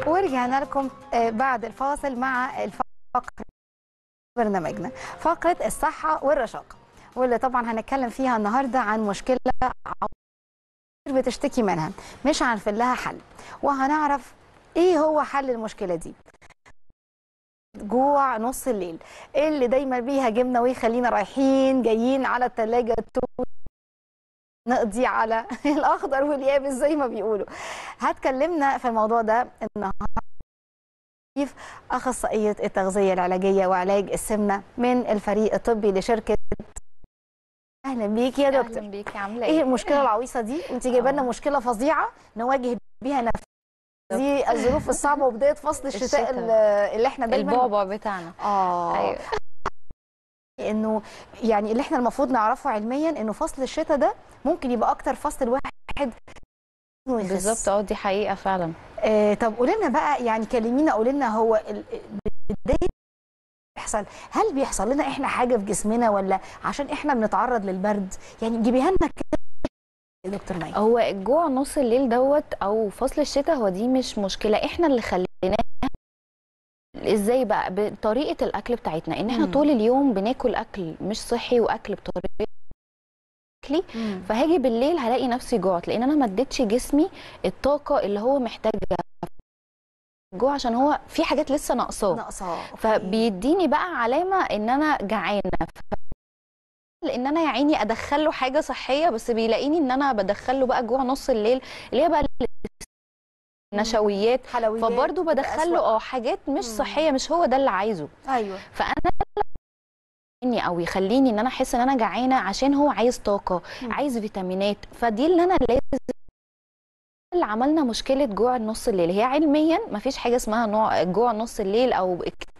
ورجعنا لكم آه، بعد الفاصل مع الفقرة برنامجنا فقرة الصحة والرشاقة واللي طبعا هنتكلم فيها النهاردة عن مشكلة كتير بتشتكي منها مش عارفين لها حل وهنعرف ايه هو حل المشكلة دي جوع نص الليل اللي دايما بيهاجمنا ويخلينا رايحين جايين على التلاجة تو- نقضي على الاخضر واليابس زي ما بيقولوا هتكلمنا في الموضوع ده النهارده اخصائيه التغذيه العلاجيه وعلاج السمنه من الفريق الطبي لشركه اهلا بيكي يا دكتور اهلا بيكي عامله ايه ايه المشكله العويصه دي انت جايبه لنا آه. مشكله فظيعه نواجه بيها نفسنا دي الظروف الصعبه وبدايه فصل الشتاء الشتاء. اللي اللي احنا دايما البعبع بتاعنا اه ايوه انه يعني اللي احنا المفروض نعرفه علميا انه فصل الشتاء ده ممكن يبقى اكتر فصل الواحد ويخس. بالظبط اه دي حقيقه فعلا آه طب قولي لنا بقى يعني كلمينا قولي لنا هو ال- بدايه بيحصل هل بيحصل لنا احنا حاجه في جسمنا ولا عشان احنا بنتعرض للبرد يعني جيبيها لنا كده يا دكتور مي هو الجوع نص الليل دوت او فصل الشتاء هو دي مش مشكله احنا اللي خليناه ازاي بقى بطريقه الاكل بتاعتنا ان احنا مم. طول اليوم بناكل اكل مش صحي واكل بطريقه اكلي مم. فهاجي بالليل هلاقي نفسي جوعت لان انا ما اديتش جسمي الطاقه اللي هو محتاجها الجوع عشان هو في حاجات لسه ناقصاه ناقصاه أوكي. فبيديني بقى علامه ان انا جعانه ف- لان انا يا عيني ادخل له حاجه صحيه بس بيلاقيني ان انا بدخل له بقى جوع نص الليل اللي هي بقى النشويات حلويات فبرضه بتبقى بدخل أسوأ. له اه حاجات مش مم. صحيه مش هو ده اللي عايزه ايوه فانا اني او يخليني ان انا احس ان انا جعانه عشان هو عايز طاقه مم. عايز فيتامينات فدي اللي انا لازم اللي عملنا مشكله جوع النص الليل هي علميا ما فيش حاجه اسمها نوع جوع نص الليل او اكت-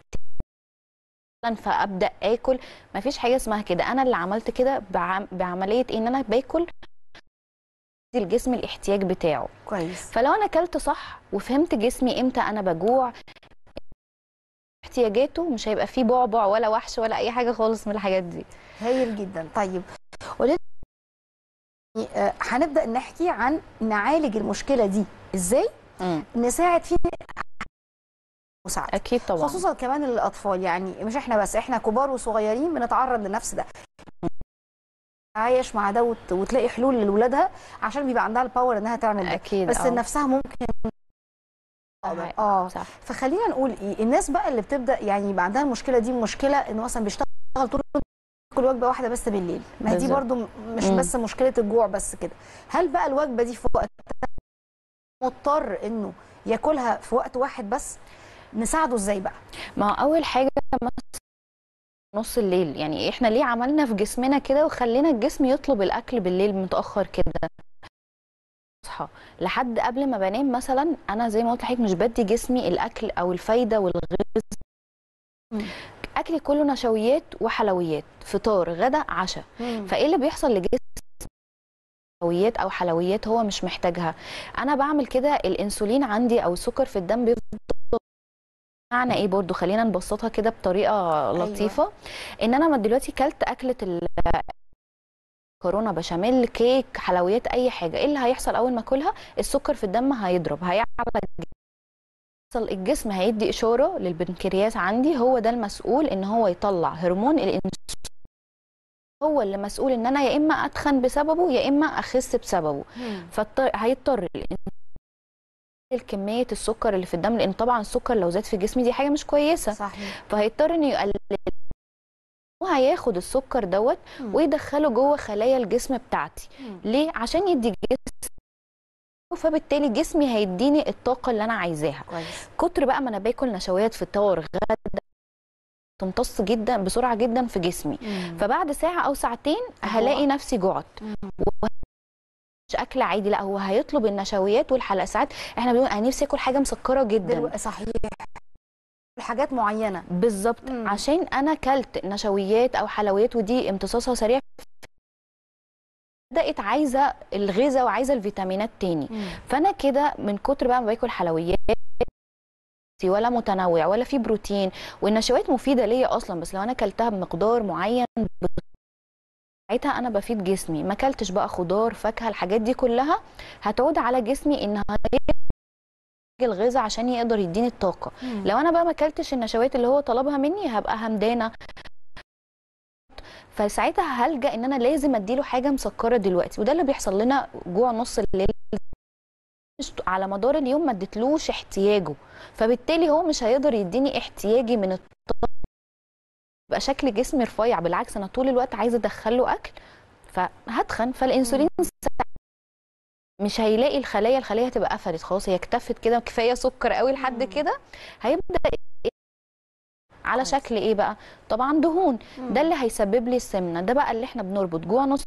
فابدا اكل ما فيش حاجه اسمها كده انا اللي عملت كده بعم- بعمليه ان انا باكل الجسم الاحتياج بتاعه كويس فلو انا اكلت صح وفهمت جسمي امتى انا بجوع احتياجاته مش هيبقى فيه بعبع ولا وحش ولا اي حاجه خالص من الحاجات دي هايل جدا طيب قولي لنا، آه، هنبدا نحكي عن نعالج المشكله دي ازاي نساعد فيها مساعده اكيد طبعا خصوصا كمان الاطفال يعني مش احنا بس احنا كبار وصغيرين بنتعرض لنفس ده عايش مع ده وت- وتلاقي حلول لولادها عشان بيبقى عندها الباور انها تعمل ده اكيد بس آه. نفسها ممكن صح. اه صح فخلينا نقول ايه الناس بقى اللي بتبدا يعني يبقى عندها المشكله دي مشكله انه مثلا بيشتغل طول اليوم ياكل وجبه واحده بس بالليل ما هي دي بالظبط. برضو م- مش مم. بس مشكله الجوع بس كده هل بقى الوجبه دي في وقت مضطر انه ياكلها في وقت واحد بس نساعده ازاي بقى ما هو اول حاجه مثلا نص الليل يعني احنا ليه عملنا في جسمنا كده وخلينا الجسم يطلب الاكل بالليل متاخر كده اصحى لحد قبل ما بنام مثلا انا زي ما قلت لحضرتك مش بدي جسمي الاكل او الفايده والغذاء مم. اكلي كله نشويات وحلويات فطار غدا عشاء فايه اللي بيحصل لجسم نشويات او حلويات هو مش محتاجها انا بعمل كده الانسولين عندي او السكر في الدم بيفضل معنى ايه برضو خلينا نبسطها كده بطريقه لطيفه ان انا ما دلوقتي كلت اكله ال- مكرونه بشاميل كيك حلويات اي حاجه ايه اللي هيحصل اول ما اكلها السكر في الدم هيضرب هيعلى الجسم. الجسم هيدي اشاره للبنكرياس عندي هو ده المسؤول ان هو يطلع هرمون الانسولين هو اللي مسؤول ان انا يا اما اتخن بسببه يا اما اخس بسببه فهيضطر كميه السكر اللي في الدم لان طبعا السكر لو زاد في جسمي دي حاجه مش كويسه صحيح فهيضطر انه يقلل وهياخد السكر دوت مم. ويدخله جوه خلايا الجسم بتاعتي مم. ليه عشان يدي جسم فبالتالي جسمي هيديني الطاقه اللي انا عايزاها كويس كتر بقى ما انا باكل نشويات فطار غدا تمتص جدا بسرعه جدا في جسمي فبعد ساعه او ساعتين هلاقي نفسي جعت مم. مش اكل عادي لا هو هيطلب النشويات والحلقات ساعات احنا بنقول انا نفسي اكل حاجه مسكره جدا دلوقتي صحيح حاجات معينه بالظبط مم. عشان انا كلت نشويات او حلويات ودي امتصاصها سريع بدات عايزه الغذاء وعايزه الفيتامينات تاني فانا كده من كتر بقى ما باكل حلويات ولا متنوع ولا في بروتين والنشويات مفيده ليا اصلا بس لو انا اكلتها بمقدار معين ساعتها انا بفيد جسمي ما اكلتش بقى خضار فاكهه الحاجات دي كلها هتعود على جسمي انها الغذاء عشان يقدر يديني الطاقه لو انا بقى ما اكلتش النشويات اللي هو طلبها مني هبقى همدانه فساعتها هلجا ان انا لازم اديله حاجه مسكره دلوقتي وده اللي بيحصل لنا جوع نص الليل مش على مدار اليوم ما اديتلوش احتياجه فبالتالي هو مش هيقدر يديني احتياجي من الطاقه يبقى شكل جسمي رفيع بالعكس انا طول الوقت عايزه ادخله اكل فهتخن فالانسولين مش هيلاقي الخلايا الخليه هتبقى قفلت خلاص هي اكتفت كده كفايه سكر قوي لحد مم. كده هيبدا على كويس. شكل ايه بقى طبعا دهون ده اللي هيسبب لي السمنه ده بقى اللي احنا بنربط جوع نص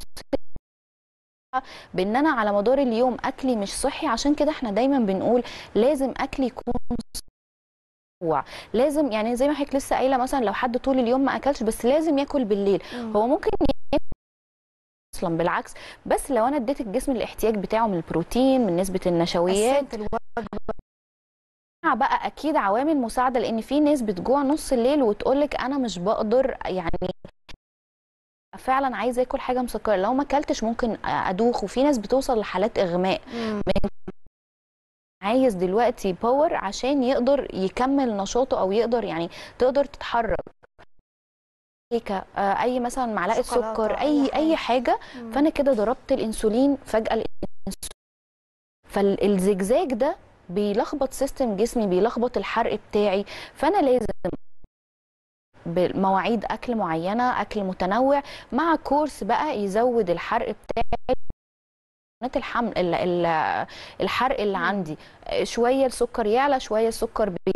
بان انا على مدار اليوم اكلي مش صحي عشان كده احنا دايما بنقول لازم اكلي يكون جوع لازم يعني زي ما حضرتك لسه قايله مثلا لو حد طول اليوم ما اكلش بس لازم ياكل بالليل هو ممكن ياكل اصلا بالعكس بس لو انا اديت الجسم الاحتياج بتاعه من البروتين من نسبه النشويات قسمت الوجبة مع بقى اكيد عوامل مساعده لان في ناس بتجوع نص الليل وتقولك انا مش بقدر يعني فعلا عايزه اكل حاجه مسكره لو ما اكلتش ممكن ادوخ وفي ناس بتوصل لحالات اغماء عايز دلوقتي باور عشان يقدر يكمل نشاطه او يقدر يعني تقدر تتحرك كيكه آه، اي مثلا معلقه شوكولاتة، سكر أي اي اي حاجه مم. فانا كده ضربت الانسولين فجاه الانسولين فالزجزاج ده بيلخبط سيستم جسمي بيلخبط الحرق بتاعي فانا لازم بمواعيد اكل معينه اكل متنوع مع كورس بقى يزود الحرق بتاعي هرمونات الحمل ال- ال- الحرق اللي مم. عندي شويه السكر يعلى شويه السكر بي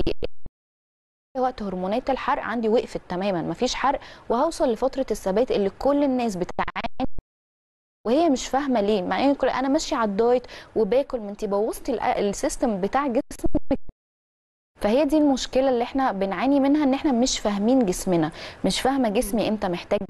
وقت هرمونات الحرق عندي وقفت تماما مفيش حرق وهوصل لفتره الثبات اللي كل الناس بتعاني وهي مش فاهمه ليه مع ان كل- انا ماشيه على الدايت وباكل ما انت بوظتي الأ- السيستم بتاع جسمك فهي دي المشكله اللي احنا بنعاني منها ان احنا مش فاهمين جسمنا مش فاهمه جسمي امتى محتاج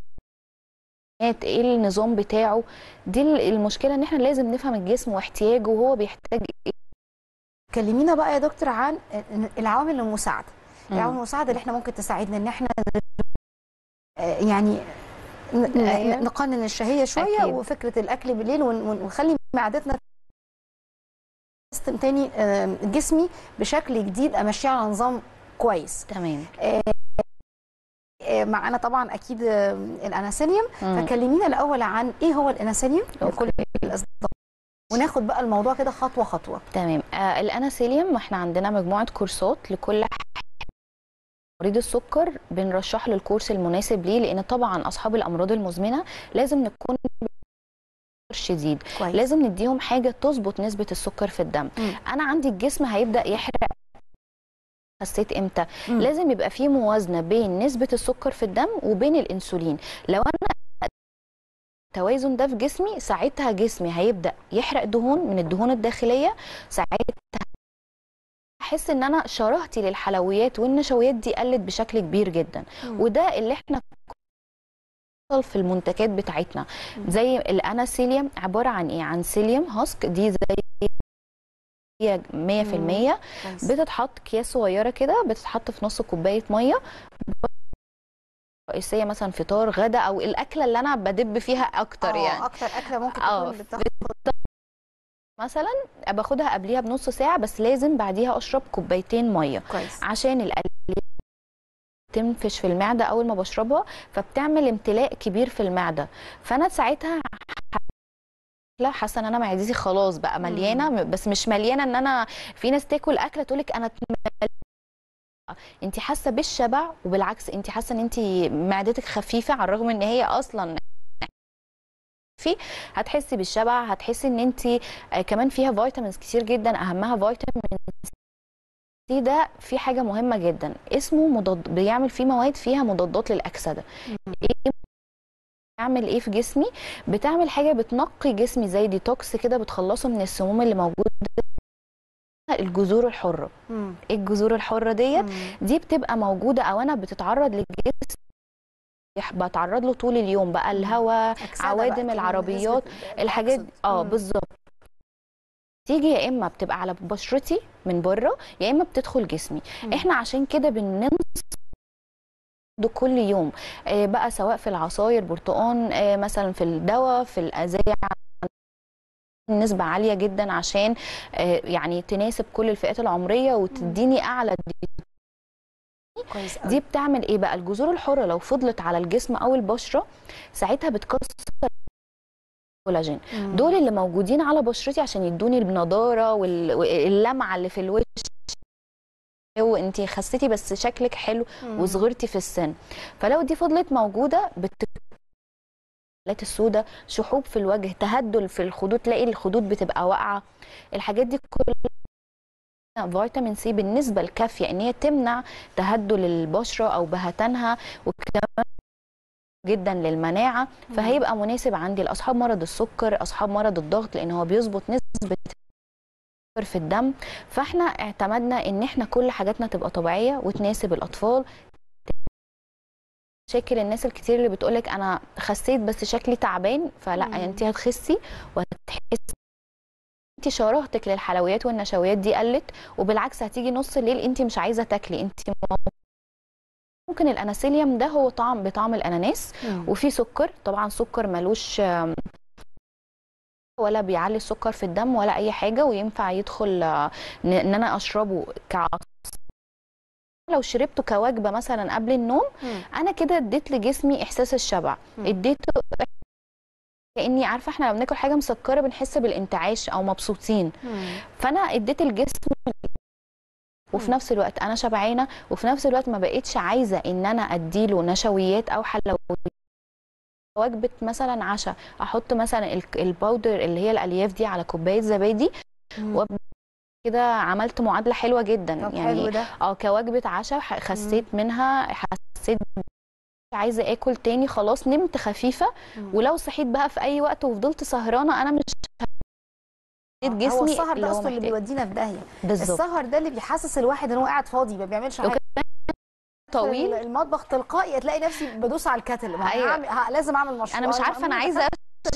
ايه النظام بتاعه دي المشكله ان احنا لازم نفهم الجسم واحتياجه وهو بيحتاج ايه كلمينا بقى يا دكتور عن العوامل المساعده مم. العوامل المساعده اللي احنا ممكن تساعدنا ان احنا آه، يعني ن- ن- أيوة. نقنن الشهيه شويه أكيد. وفكره الاكل بالليل ون- ون- ونخلي معدتنا سيستم تاني آه، جسمي بشكل جديد امشيه على نظام كويس تمام آه، معانا طبعا اكيد آه، الاناسيليوم مم. فكلمينا الاول عن ايه هو الاناسيليوم أوكي. لكل الاصدقاء وناخد بقى الموضوع كده خطوه خطوه تمام آه الاناسيليوم احنا عندنا مجموعه كورسات لكل مريض السكر بنرشح له الكورس المناسب ليه لان طبعا اصحاب الامراض المزمنه لازم نكون شديد كويس لازم نديهم حاجه تظبط نسبه السكر في الدم مم. انا عندي الجسم هيبدا يحرق حسيت امتى مم. لازم يبقى في موازنه بين نسبه السكر في الدم وبين الانسولين لو انا التوازن ده في جسمي ساعتها جسمي هيبدا يحرق دهون من الدهون الداخليه ساعتها احس ان انا شراهتي للحلويات والنشويات دي قلت بشكل كبير جدا مم. وده اللي احنا بيحصل في المنتجات بتاعتنا زي الاناسيليوم عباره عن ايه عن سيليوم هاسك دي زي هي 100% كويس. بتتحط اكياس صغيره كده بتتحط في نص كوبايه ميه رئيسيه مثلا فطار غدا او الاكله اللي انا بدب فيها اكتر آه، يعني اكتر اكله ممكن آه، تكون بتاخد مثلا باخدها قبليها بنص ساعه بس لازم بعديها اشرب كوبايتين ميه كويس عشان القلب تنفش في المعده اول ما بشربها فبتعمل امتلاء كبير في المعده فانا ساعتها لا حاسه ان انا معدتي خلاص بقى مليانه بس مش مليانه ان انا في ناس تاكل اكله تقول لك انا انت حاسه بالشبع وبالعكس انت حاسه ان انت معدتك خفيفه على الرغم ان هي اصلا في هتحسي بالشبع هتحسي ان انت آه، كمان فيها فيتامينز كتير جدا اهمها فيتامين سي ده في حاجه مهمه جدا اسمه مضاد بيعمل فيه مواد فيها مضادات للاكسده ايه بتعمل ايه في جسمي بتعمل حاجه بتنقي جسمي زي ديتوكس كده بتخلصه من السموم اللي موجوده الجذور الحره مم. ايه الجذور الحره ديت مم. دي بتبقى موجوده او انا بتتعرض للجسم بتعرض له طول اليوم بقى الهواء أكسدة بقى عوادم كمان العربيات نسبة الحاجات الأكسد. اه مم. بالظبط تيجي يا اما بتبقى على بشرتي من بره يا اما بتدخل جسمي مم. احنا عشان كده بننصح ده كل يوم آه، بقى سواء في العصاير برتقان آه، مثلا في الدواء في الازايع نسبة عالية جدا عشان آه، يعني تناسب كل الفئات العمرية وتديني أعلى كويس قوي. دي بتعمل ايه بقى الجذور الحره لو فضلت على الجسم او البشره ساعتها بتكسر الكولاجين مم. دول اللي موجودين على بشرتي عشان يدوني النضاره وال- واللمعه اللي في الوش وانتي خسيتي بس شكلك حلو مم. وصغرتي في السن فلو دي فضلت موجوده بت الحالات السوداء شحوب في الوجه تهدل في الخدود تلاقي الخدود بتبقى واقعه الحاجات دي كلها فيتامين سي بالنسبه الكافيه ان هي تمنع تهدل البشره او بهتانها وكمان جدا للمناعه فهيبقى مناسب عندي لاصحاب مرض السكر اصحاب مرض الضغط لان هو بيظبط نسبه السكر في الدم فاحنا اعتمدنا ان احنا كل حاجاتنا تبقى طبيعيه وتناسب الاطفال شاكر الناس الكتير اللي بتقولك انا خسيت بس شكلي تعبان فلا مم. انت هتخسي وهتحسي انت شراهتك للحلويات والنشويات دي قلت وبالعكس هتيجي نص الليل انت مش عايزه تاكلي انت ممكن الاناسيليوم ده هو طعم بطعم الاناناس مم. وفي سكر طبعا سكر ملوش آم، ولا بيعلي السكر في الدم ولا اي حاجه وينفع يدخل آه، ان إن انا اشربه كعصير لو شربته كوجبه مثلا قبل النوم مم. انا كده اديت لجسمي احساس الشبع مم. اديته كاني عارفه احنا لما بناكل حاجه مسكره بنحس بالانتعاش او مبسوطين مم. فانا اديت الجسم وفي مم. نفس الوقت انا شبعانه وفي نفس الوقت ما بقتش عايزه ان انا اديله نشويات او حلويات وجبه مثلا عشاء احط مثلا ال- الباودر اللي هي الالياف دي على كوبايه زبادي مم. وابدا كده عملت معادله حلوه جدا طب يعني حلو ده اه كوجبه عشاء ح- خسيت منها حسيت عايزه اكل تاني خلاص نمت خفيفه مم. ولو صحيت بقى في اي وقت وفضلت سهرانه انا مش اديت هو جسمي السهر اللي ده هو اصلا اللي محتاجه بيودينا في داهيه بالظبط السهر ده اللي بيحسس الواحد ان هو قاعد فاضي ما بيعملش لو حاجه طويل المطبخ تلقائي تلاقي نفسي بدوس على الكاتل ما أيوة. هعمل- ه- لازم اعمل مشروع انا مش عارفه انا عايزه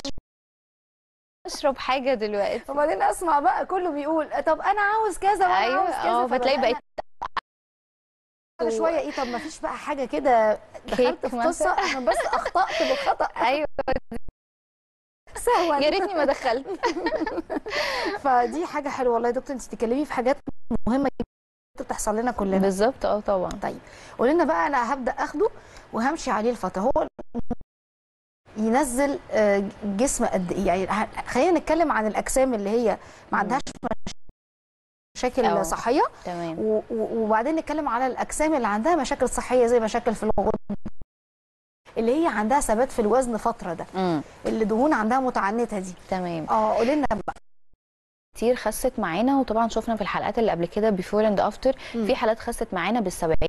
اشرب حاجه دلوقتي وبعدين اسمع بقى كله بيقول طب انا عاوز كذا وانا ايوه عاوز كذا اه فتلاقي فببقى بقت أنا شويه ايه طب ما فيش بقى حاجه كده دخلت في مثلا. قصه انا بس اخطات بالخطا ايوه سهوا يا ريتني ما دخلت فدي حاجه حلوه والله يا دكتور انت تتكلمي في حاجات مهمه جدا بتحصل لنا كلنا بالظبط اه طبعا طيب قولي لنا بقى انا هبدا اخده وهمشي عليه الفتره هو ينزل آه، جسم قد ايه يعني ه- خلينا نتكلم عن الاجسام اللي هي ما عندهاش مشاكل أه. صحيه تمام و- و- وبعدين نتكلم على الاجسام اللي عندها مشاكل صحيه زي مشاكل في الغدد اللي هي عندها ثبات في الوزن فتره ده امم اللي دهون عندها متعنته دي تمام اه قولي لنا بقى كتير خست معانا وطبعا شفنا في الحلقات اللي قبل كده بيفور اند افتر مم. في حالات خست معانا بالسبعين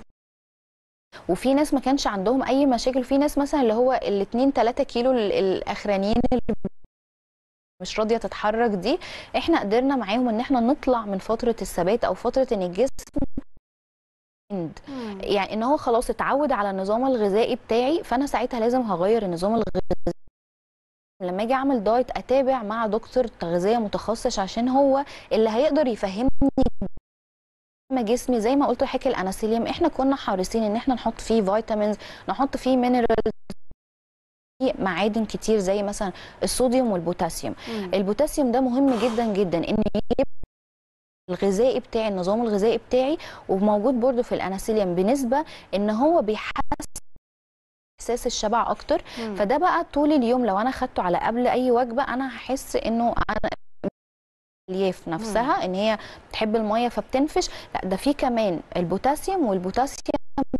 وفي ناس ما كانش عندهم اي مشاكل في ناس مثلا اللي هو ال 2 3 كيلو ال- الاخرانيين اللي مش راضيه تتحرك دي احنا قدرنا معاهم ان احنا نطلع من فتره الثبات او فتره ان الجسم end. يعني ان هو خلاص اتعود على النظام الغذائي بتاعي فانا ساعتها لازم هغير النظام الغذائي لما اجي اعمل دايت اتابع مع دكتور تغذيه متخصص عشان هو اللي هيقدر يفهمني ما جسمي زي ما قلت حكي الاناسيليوم احنا كنا حريصين ان احنا نحط فيه فيتامينز نحط فيه مينرالز فيه معادن كتير زي مثلا الصوديوم والبوتاسيوم مم. البوتاسيوم ده مهم جدا جدا ان يبقى الغذائي بتاعي النظام الغذائي بتاعي وموجود برضو في الاناسيليوم بنسبه ان هو بيحسس احساس الشبع اكتر مم. فده بقى طول اليوم لو انا خدته على قبل اي وجبه انا هحس انه انا الالياف نفسها ان هي بتحب الميه فبتنفش لا ده في كمان البوتاسيوم والبوتاسيوم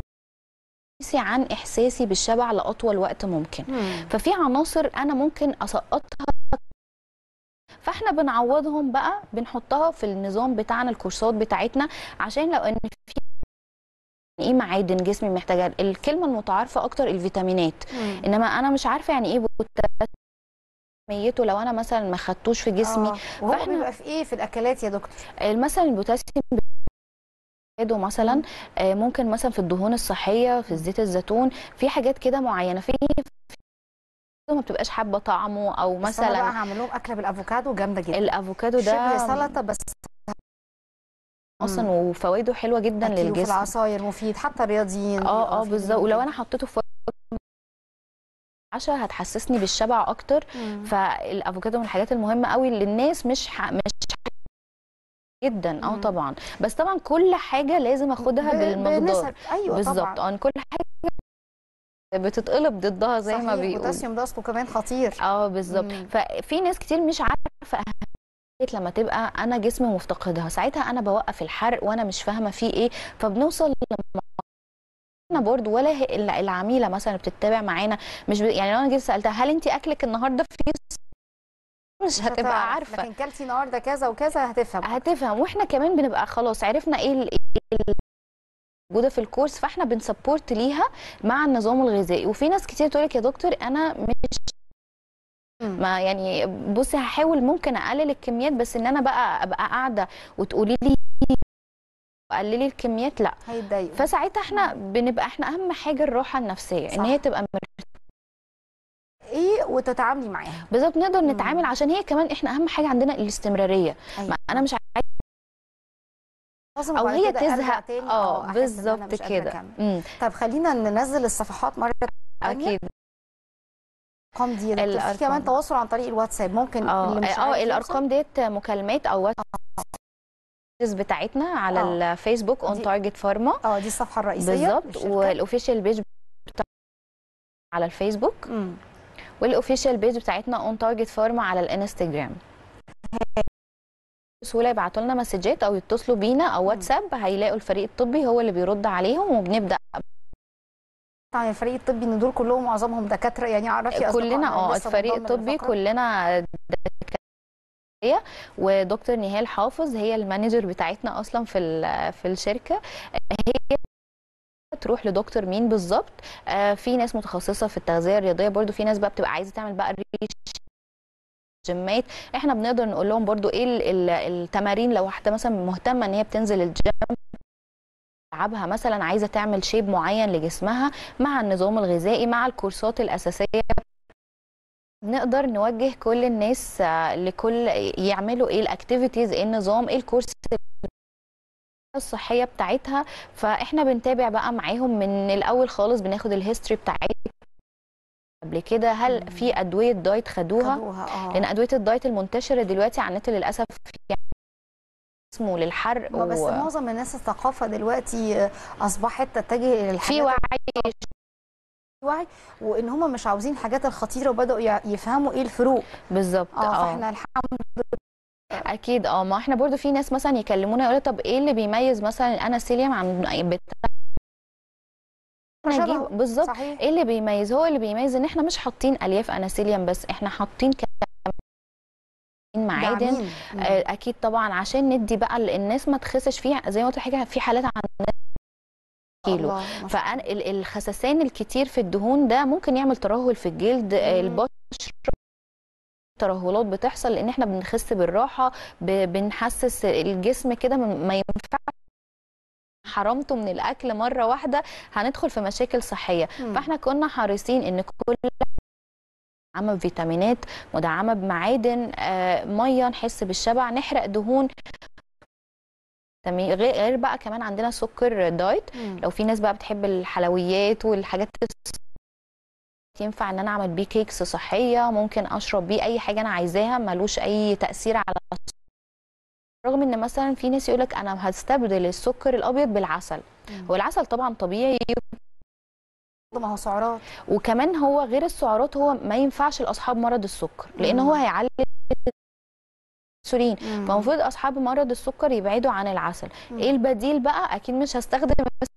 عن احساسي بالشبع لاطول وقت ممكن مم. ففي عناصر انا ممكن اسقطها فاحنا بنعوضهم بقى بنحطها في النظام بتاعنا الكورسات بتاعتنا عشان لو ان في ايه معادن جسمي محتاجها الكلمه المتعارفه اكتر الفيتامينات مم. انما انا مش عارفه يعني ايه بوتاسيوم كميته لو انا مثلا ما خدتوش في جسمي آه. وهو فإحنا- بيبقى في ايه في الاكلات يا دكتور مثلا البوتاسيوم بيزيده مثلا آه، ممكن مثلا في الدهون الصحيه في زيت الزيتون في حاجات كده معينه في في ما بتبقاش حابه طعمه او بس أنا بقى مثلا هعمل لهم اكله بالافوكادو جامده جدا الافوكادو شبه ده سلطه بس اصلا وفوائده حلوه جدا أكيد وفي للجسم العصاير مفيد حتى الرياضيين اه اه بيبقوا بالظبط فيهم ولو جداً. انا حطيته في عشاء هتحسسني بالشبع اكتر مم. فالافوكادو من الحاجات المهمه قوي اللي الناس مش ح... مش جدا اه مم. طبعا بس طبعا كل حاجه لازم اخدها ب- بالمقدار بنسب. ايوه بالظبط طبعا اه كل حاجه بتتقلب ضدها زي ما صحيح، بيقولوا بوتاسيوم ده اصله كمان خطير اه بالظبط مم. ففي ناس كتير مش عارفه أهمية لما تبقى انا جسمي مفتقدها ساعتها انا بوقف الحرق وانا مش فاهمه فيه ايه فبنوصل لم- انا برضو ولا هي- الع- العميله مثلا اللي بتتابع معانا مش ب... يعني لو انا جيت سالتها هل انت اكلك النهارده فيه مش هتبقى هتعرف. عارفه لكن كلتي النهارده كذا وكذا هتفهم هتفهم واحنا كمان بنبقى خلاص عرفنا ايه ال- إيه ال- موجوده في الكورس فاحنا بنسبورت ليها مع النظام الغذائي وفي ناس كتير تقول لك يا دكتور انا مش مم. ما يعني بصي هحاول ممكن اقلل الكميات بس ان انا بقى ابقى قاعده وتقولي لي قللي الكميات لا هيتضايقوا فساعتها احنا بنبقى احنا اهم حاجه الراحه النفسيه صح. ان هي تبقى مر- ايه وتتعاملي معاها بالظبط نقدر مم. نتعامل عشان هي كمان احنا اهم حاجه عندنا الاستمراريه أيوة. ما انا مش عايزه لازم او وبعد هي كده أرجع تزهق تاني اه أحس إن أنا بالظبط مش قادرة كده أكمل. امم طب خلينا ننزل الصفحات مره تانية اكيد الارقام دي في الأرقام. كمان تواصل عن طريق الواتساب ممكن اه اللي مش اه عارف يوصل. الارقام ديت مكالمات او واتس بتاعتنا على آه. الفيسبوك اون دي- تارجت فارما اه دي الصفحه الرئيسيه بالظبط للشركة. والاوفيشال بيج بتاع على الفيسبوك مم. والاوفيشال بيج بتاعتنا اون تارجت فارما على الانستجرام بسهوله يبعتوا لنا مسجات او يتصلوا بينا او واتساب هيلاقوا الفريق الطبي هو اللي بيرد عليهم وبنبدا طبعا الفريق الطبي ان دول كلهم معظمهم دكاتره يعني اعرفي كلنا اه لسه الفريق منضم الطبي للفقرة. كلنا دكاترة ودكتور نهال حافظ هي المانجر بتاعتنا اصلا في ال- في الشركه هي تروح لدكتور مين بالظبط آه، في ناس متخصصه في التغذيه الرياضيه برضو في ناس بقى بتبقى عايزه تعمل بقى الريش جيمات احنا بنقدر نقول لهم برضو ايه ال- ال- التمارين لو واحده مثلا مهتمه ان هي بتنزل الجيم تلعبها مثلا عايزه تعمل شيب معين لجسمها مع النظام الغذائي مع الكورسات الاساسيه نقدر نوجه كل الناس آه، لكل يعملوا ايه الاكتيفيتيز ايه النظام ايه الكورس الصحيه بتاعتها فاحنا بنتابع بقى معاهم من الاول خالص بناخد الهيستوري بتاعتها قبل كده هل مم. في ادويه دايت خدوها خدوها اه لان ادويه الدايت المنتشره دلوقتي على النت للاسف يعني اسمه للحرق ما بس و- معظم الناس الثقافه دلوقتي آه، اصبحت تتجه الى في الحاجات وعي الوعي وان هم مش عاوزين الحاجات الخطيره وبداوا يع- يفهموا ايه الفروق بالظبط اه اه فاحنا الحمد اكيد اه ما احنا برضو في ناس مثلا يكلمونا يقولوا طب ايه اللي بيميز مثلا الاناسيليوم عن بتاع شبهه. نجيب بالظبط صحيح ايه اللي بيميز هو اللي بيميز ان احنا مش حاطين الياف اناسيليوم بس احنا حاطين كمان معادن داعمين. مم. آه، اكيد طبعا عشان ندي بقى ال- الناس ما تخسش فيها زي ما قلت حاجه في حالات عندنا كيلو الله، ما شاء فأنا ال- الخسسان الكتير في الدهون ده ممكن يعمل ترهل في الجلد آه، مم. البشره ترهلات بتحصل لان احنا بنخس بالراحه ب- بنحسس الجسم كده ما ما ينفعش حرمته من الاكل مره واحده هندخل في مشاكل صحيه مم. فاحنا كنا حريصين ان كل مدعمه بفيتامينات مدعمه بمعادن آه، ميه نحس بالشبع نحرق دهون تمام غير غير بقى كمان عندنا سكر دايت مم. لو في ناس بقى بتحب الحلويات والحاجات الص- ينفع ان انا اعمل بيه كيكس صحيه ممكن اشرب بيه اي حاجه انا عايزاها ملوش اي تاثير على الصحة. رغم ان مثلا في ناس يقولك انا هستبدل السكر الابيض بالعسل مم. هو العسل طبعا طبيعي ما هو سعرات وكمان هو غير السعرات هو ما ينفعش لاصحاب مرض السكر لان مم. هو هيعلي الانسولين مم. فالمفروض اصحاب مرض السكر يبعدوا عن العسل مم. ايه البديل بقى اكيد مش هستخدم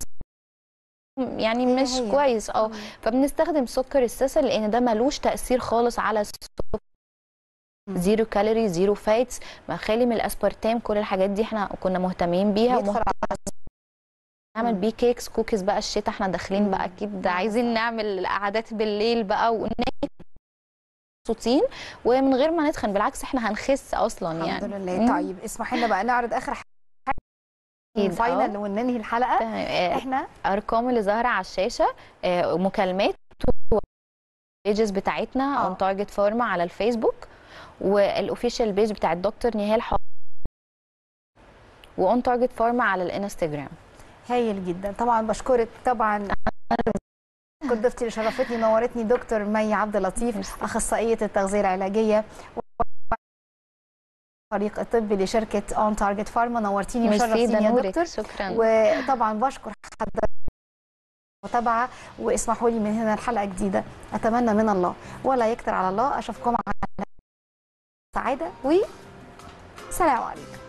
يعني هي مش هي. كويس اه مم. فبنستخدم سكر السسل لان ده ملوش تاثير خالص على السكر مم. زيرو كالوري زيرو فاتس ما خالي من الاسبرتام كل الحاجات دي احنا كنا مهتمين بيها بيدخل على نعمل مم. بيه كيكس كوكيز بقى الشتاء احنا داخلين مم. بقى اكيد آه. عايزين نعمل قعدات بالليل بقى وناكل مبسوطين ومن غير ما نتخن بالعكس احنا هنخس اصلا الحمد يعني لله مم. طيب اسمحي لنا بقى نعرض اخر حاجه أكيد، فاينل آه. وننهي الحلقه تمام. آه، احنا ارقام اللي ظاهره على الشاشه آه، مكالمات بيجز بتاعتنا آه. اون تارجت فارما على الفيسبوك والاوفيشال بيج بتاع الدكتور نهال حافظ واون تارجت فارما على الانستجرام هايل جدا طبعا بشكرك طبعا بشكر ضيفتي اللي شرفتني نورتني دكتور مي عبد اللطيف ميرسي. اخصائيه التغذيه العلاجيه فريق الطبي لشركه اون تارجت فارما نورتيني ميرسي ده وشرفتيني يا نورك دكتور شكرا وطبعا بشكر حضرتك متابعه واسمحوا لي من هنا الحلقه جديده اتمنى من الله ولا يكتر على الله اشوفكم على سعاده وسلام عليكم